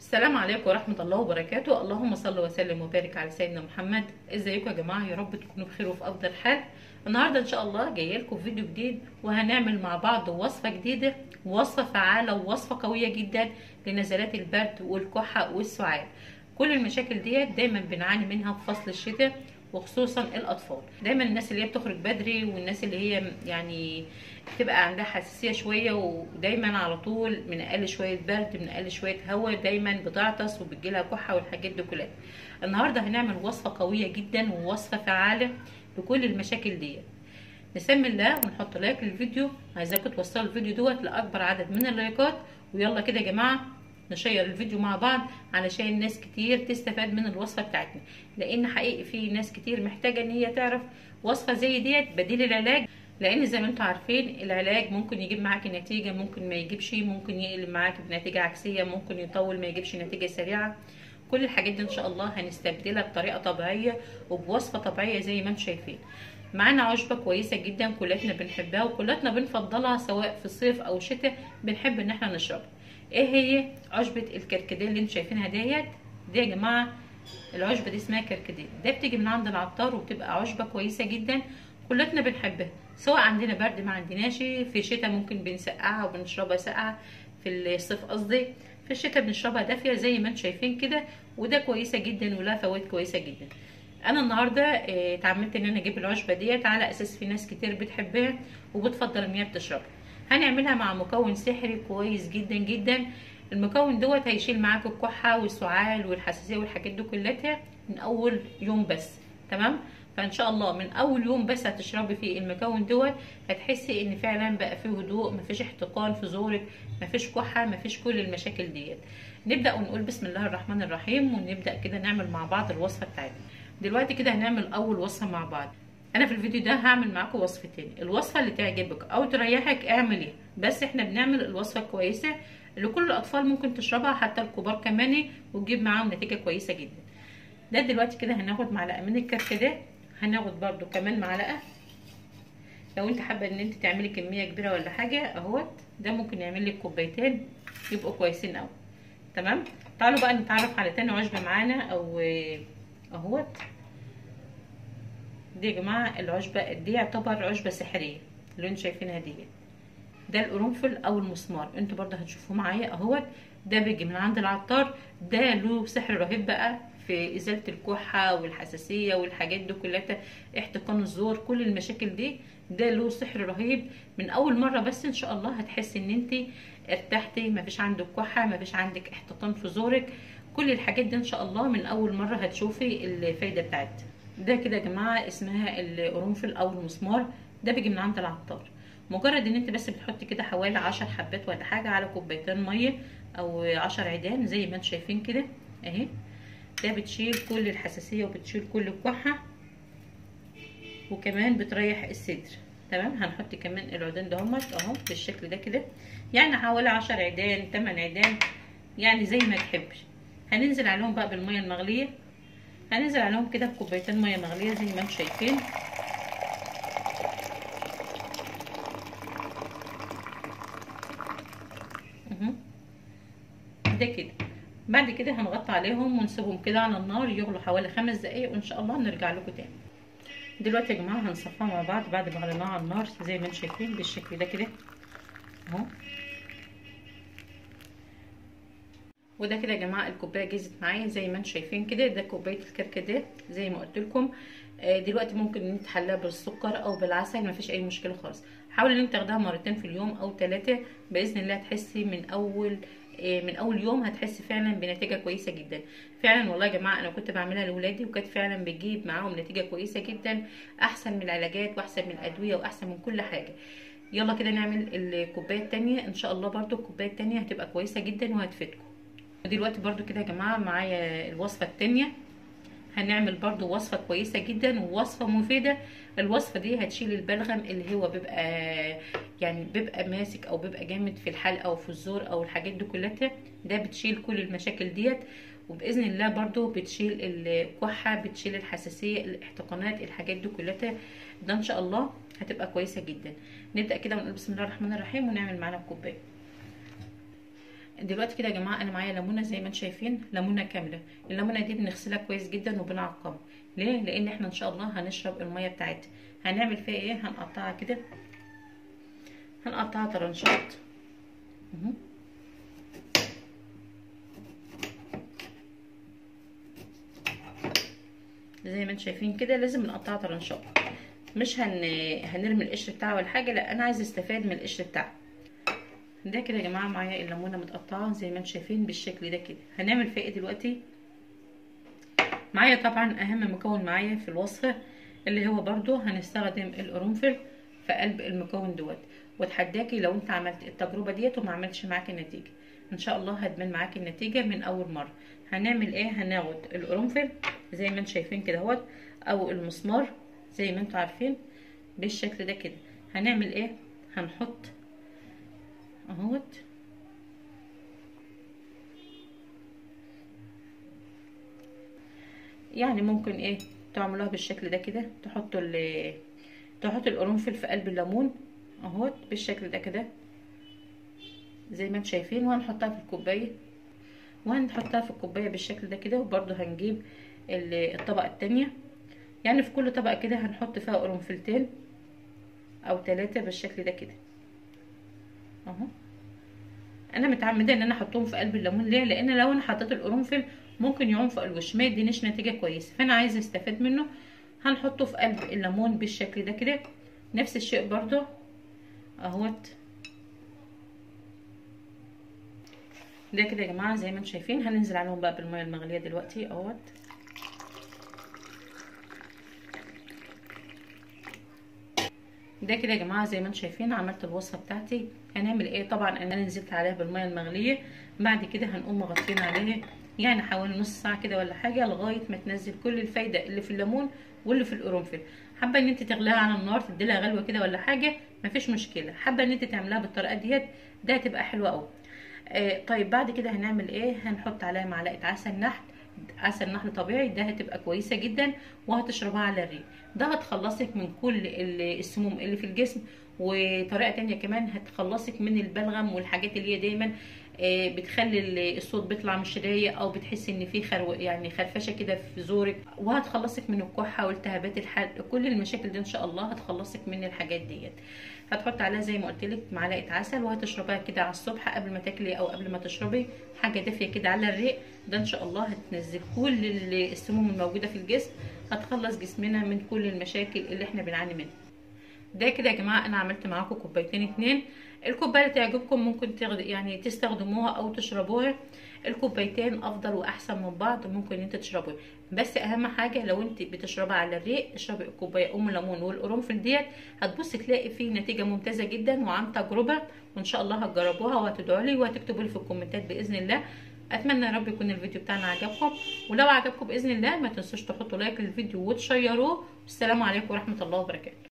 السلام عليكم ورحمة الله وبركاته اللهم صل وسلم وبارك على سيدنا محمد ازيكم يا جماعة يا رب تكونوا بخير وفي افضل حال النهاردة ان شاء الله جاية لكم فيديو جديد وهنعمل مع بعض وصفة جديدة وصفة فعالة ووصفة قوية جدا لنزلات البرد والكحة والسعال كل المشاكل ديت دايما بنعاني منها في فصل الشتاء وخصوصا الاطفال دايما الناس اللي هي بتخرج بدري والناس اللي هي يعني بتبقى عندها حساسيه شويه ودايما على طول من اقل شويه برد من اقل شويه هواء دايما بتعطس وبتجيلها كحه والحاجات دي كلها النهارده هنعمل وصفه قويه جدا ووصفه فعاله لكل المشاكل ديت نسمي الله ونحط لايك للفيديو عايزاكم توصلوا الفيديو دوت لاكبر عدد من اللايكات ويلا كده يا جماعه نشير الفيديو مع بعض علشان ناس كتير تستفاد من الوصفه بتاعتنا لان حقيقي في ناس كتير محتاجه ان هي تعرف وصفه زي ديت بديل العلاج لان زي ما انتم عارفين العلاج ممكن يجيب معاكي نتيجه ممكن ما يجيبش ممكن يقلب معاكي بنتيجه عكسيه ممكن يطول ما يجيبش نتيجه سريعه كل الحاجات دي ان شاء الله هنستبدلها بطريقه طبيعيه وبوصفه طبيعيه زي ما انتم شايفين معانا عشبه كويسه جدا كلاتنا بنحبها وكلاتنا بنفضلها سواء في الصيف او الشتاء بنحب ان احنا نشربها ايه هي عشبه الكركديه اللي انتم شايفينها ديت دي يا جماعه العشبه دي اسمها كركديه ده بتيجي من عند العطار وبتبقى عشبه كويسه جدا كلاتنا بنحبها سواء عندنا برد ما عندناش في الشتاء ممكن بنسقعها وبنشربها ساقعه في الصيف قصدي في الشتاء بنشربها دافيه زي ما انتم شايفين كده وده كويسه جدا ولها فوائد كويسه جدا انا النهارده اتعمدت ان انا اجيب العشبه ديت على اساس في ناس كتير بتحبها وبتفضل ان هي بتشربها هنعملها مع مكون سحري كويس جدا جدا المكون دوت هيشيل معاك الكحه والسعال والحساسيه والحاجات دي كلها من اول يوم بس تمام فان شاء الله من اول يوم بس هتشربي فيه المكون دوت هتحسي ان فعلا بقى فيه هدوء مفيش احتقان في زورك مفيش كحه مفيش كل المشاكل ديت نبدا ونقول بسم الله الرحمن الرحيم ونبدا كده نعمل مع بعض الوصفه بتاعتنا دلوقتي كده هنعمل اول وصفه مع بعض انا في الفيديو ده هعمل معاكم وصفتين الوصفه اللي تعجبك او تريحك اعمليها بس احنا بنعمل الوصفه الكويسه اللي كل الاطفال ممكن تشربها حتى الكبار كمان وتجيب معاهم نتيجه كويسه جدا ده دلوقتي كده هناخد معلقه من الكركديه هناخد برده كمان معلقه لو انت حابه ان انت تعملي كميه كبيره ولا حاجه اهوت ده ممكن يعمل لك كوبايتين يبقوا كويسين قوي تمام تعالوا بقى نتعرف على تاني عشبه معانا او اهوت دي يا جماعه العشبه دي يعتبر عشبه سحريه اللي انتوا شايفينها دي ده القرنفل او المسمار انتوا برضه هتشوفوه معايا اهوت ده بيجي من عند العطار ده له سحر رهيب بقى في ازاله الكحه والحساسيه والحاجات دي كلها احتقان الزور كل المشاكل دي ده له سحر رهيب من اول مره بس ان شاء الله هتحسي ان انت ارتحتي مفيش عندك كحه مفيش عندك احتقان في زورك كل الحاجات دي ان شاء الله من اول مره هتشوفي الفايده بتاعتها ده كده يا جماعه اسمها القرنفل او المسمار ده بيجي من عند العطار مجرد ان انت بس بتحطي كده حوالي عشر حبات ولا حاجه على كوبايتين ميه او عشر عيدان زي ما انتم شايفين كده اهي ده بتشيل كل الحساسيه وبتشيل كل الكحه وكمان بتريح الصدر تمام هنحط كمان العيدان دهمت اهو بالشكل ده كده يعني حوالي عشر عيدان تمن عيدان يعني زي ما تحبش هننزل عليهم بقى بالميه المغليه هننزل عليهم كده بكوبايتين ميه مغليه زي ما انتم شايفين ده كده بعد كده هنغطي عليهم ونسيبهم كده على النار يغلوا حوالي خمس دقايق وان شاء الله نرجع لكم تاني دلوقتي يا جماعه هنصفيها مع بعض بعد ما غليناها على النار زي ما انتم شايفين بالشكل ده كده اهو وده كده يا جماعه الكوبايه جهزت معايا زي ما انتم شايفين كده ده كوبايه الكركديه زي ما قلت لكم دلوقتي ممكن ان انت تحليها بالسكر او بالعسل مفيش اي مشكله خالص حاولي ان انت تاخديها مرتين في اليوم او ثلاثه باذن الله تحسي من اول من اول يوم هتحسي فعلا بنتيجه كويسه جدا فعلا والله يا جماعه انا كنت بعملها لاولادي وكانت فعلا بتجيب معاهم نتيجه كويسه جدا احسن من العلاجات واحسن من الادويه واحسن من كل حاجه يلا كده نعمل الكوبايه التانية ان شاء الله برده الكوبايه التانية هتبقى كويسه جدا وهتفيدكم دلوقتي برده كده يا جماعه معايا الوصفه التانية هنعمل برضو وصفة كويسة جدا ووصفة مفيدة الوصفة دي هتشيل البلغم اللي هو بيبقى يعني بيبقى ماسك او بيبقى جامد في الحلق او في الزور او الحاجات دي كلها ده بتشيل كل المشاكل ديت وباذن الله برضو بتشيل الكحة بتشيل الحساسية الاحتقانات الحاجات دي كلها ده ان شاء الله هتبقى كويسة جدا نبدأ كده ونقول بسم الله الرحمن الرحيم ونعمل معانا الكوباية دلوقتي كده يا جماعه انا معايا ليمونه زي ما انتم شايفين ليمونه كامله الليمونه دي بنغسلها كويس جدا وبنعقمها ليه لان احنا ان شاء الله هنشرب الميه بتاعتها هنعمل فيها ايه هنقطعها كده هنقطعها طرنشات اهو زي ما انتم شايفين كده لازم نقطعها طرنشات مش هن... هنرمي القشر بتاعها ولا حاجه لا انا عايزه استفاد من القشر بتاعها ده كده يا جماعه معايا الليمونه متقطعه زي ما انتم شايفين بالشكل ده كده هنعمل فيها ايه دلوقتي معايا طبعا اهم مكون معايا في الوصفه اللي هو برضو هنستخدم القرنفل في قلب المكون دوت واتحداكي لو انت عملت التجربه ديت وما عملتش معاكي النتيجه ان شاء الله هتبان معاكي النتيجه من اول مره هنعمل ايه هناخد القرنفل زي ما انتم شايفين كده اهوت او المسمار زي ما انتم عارفين بالشكل ده كده هنعمل ايه هنحط اهوت يعني ممكن ايه تعملوها بالشكل ده كده تحطوا ال تحطوا القرنفل في قلب الليمون اهوت بالشكل ده كده زي ما انتم شايفين وهنحطها في الكوبايه وهنحطها في الكوبايه بالشكل ده كده وبرده هنجيب الطبقه التانية يعني في كل طبقه كده هنحط فيها قرنفلتين او ثلاثة بالشكل ده كده اهو انا متعمده ان انا احطهم في قلب الليمون ليه لان لو انا حطيت القرنفل ممكن يعوم فوق الوش ما يدينيش نتيجه كويسه فانا عايزه استفاد منه هنحطه في قلب الليمون بالشكل ده كده نفس الشيء برضو اهوت ده كده يا جماعه زي ما انتم شايفين هننزل عليهم بقى بالميه المغليه دلوقتي اهوت ده كده يا جماعه زي ما انتم شايفين عملت الوصفه بتاعتي هنعمل ايه طبعا انا نزلت عليها بالميه المغليه بعد كده هنقوم مغطين عليها يعني حوالي نص ساعه كده ولا حاجه لغايه ما تنزل كل الفايده اللي في الليمون واللي في القرنفل حابه ان انت تغليها على النار تدي لها غلوه كده ولا حاجه مفيش مشكله حابه ان انت تعملها بالطريقه ديت ده هتبقى حلوه قوي آه طيب بعد كده هنعمل ايه هنحط عليها معلقه عسل نحل عسل نحل طبيعي ده هتبقى كويسه جدا وهتشربها على الريق ده هتخلصك من كل السموم اللي في الجسم وطريقه تانية كمان هتخلصك من البلغم والحاجات اللي هي دايما بتخلي الصوت بيطلع مش رايق او بتحسي ان في خرو يعني خرفشه كده في زورك وهتخلصك من الكحه والتهابات الحلق كل المشاكل دي ان شاء الله هتخلصك من الحاجات ديت هتحط عليها زي ما قلت لك معلقه عسل وهتشربها كده على الصبح قبل ما تاكلي او قبل ما تشربي حاجه دافيه كده على الريق ده ان شاء الله هتنزل كل السموم الموجوده في الجسم هتخلص جسمنا من كل المشاكل اللي احنا بنعاني منها ده كده يا جماعه انا عملت معاكم كوبايتين اتنين الكوبايه اللي تعجبكم ممكن تغد... يعني تستخدموها او تشربوها الكوبايتين افضل واحسن من بعض ممكن انت تشربوها بس اهم حاجه لو انت بتشربها على الريق اشربي الكوبايه ام ليمون والقرنفل ديت هتبصي تلاقي فيه نتيجه ممتازه جدا وعن تجربه وان شاء الله هتجربوها وهتدعوا لي وهتكتبوا لي في الكومنتات باذن الله اتمنى يا رب يكون الفيديو بتاعنا عجبكم ولو عجبكم باذن الله ما تنسوش تحطوا لايك للفيديو وتشيروه والسلام عليكم ورحمه الله وبركاته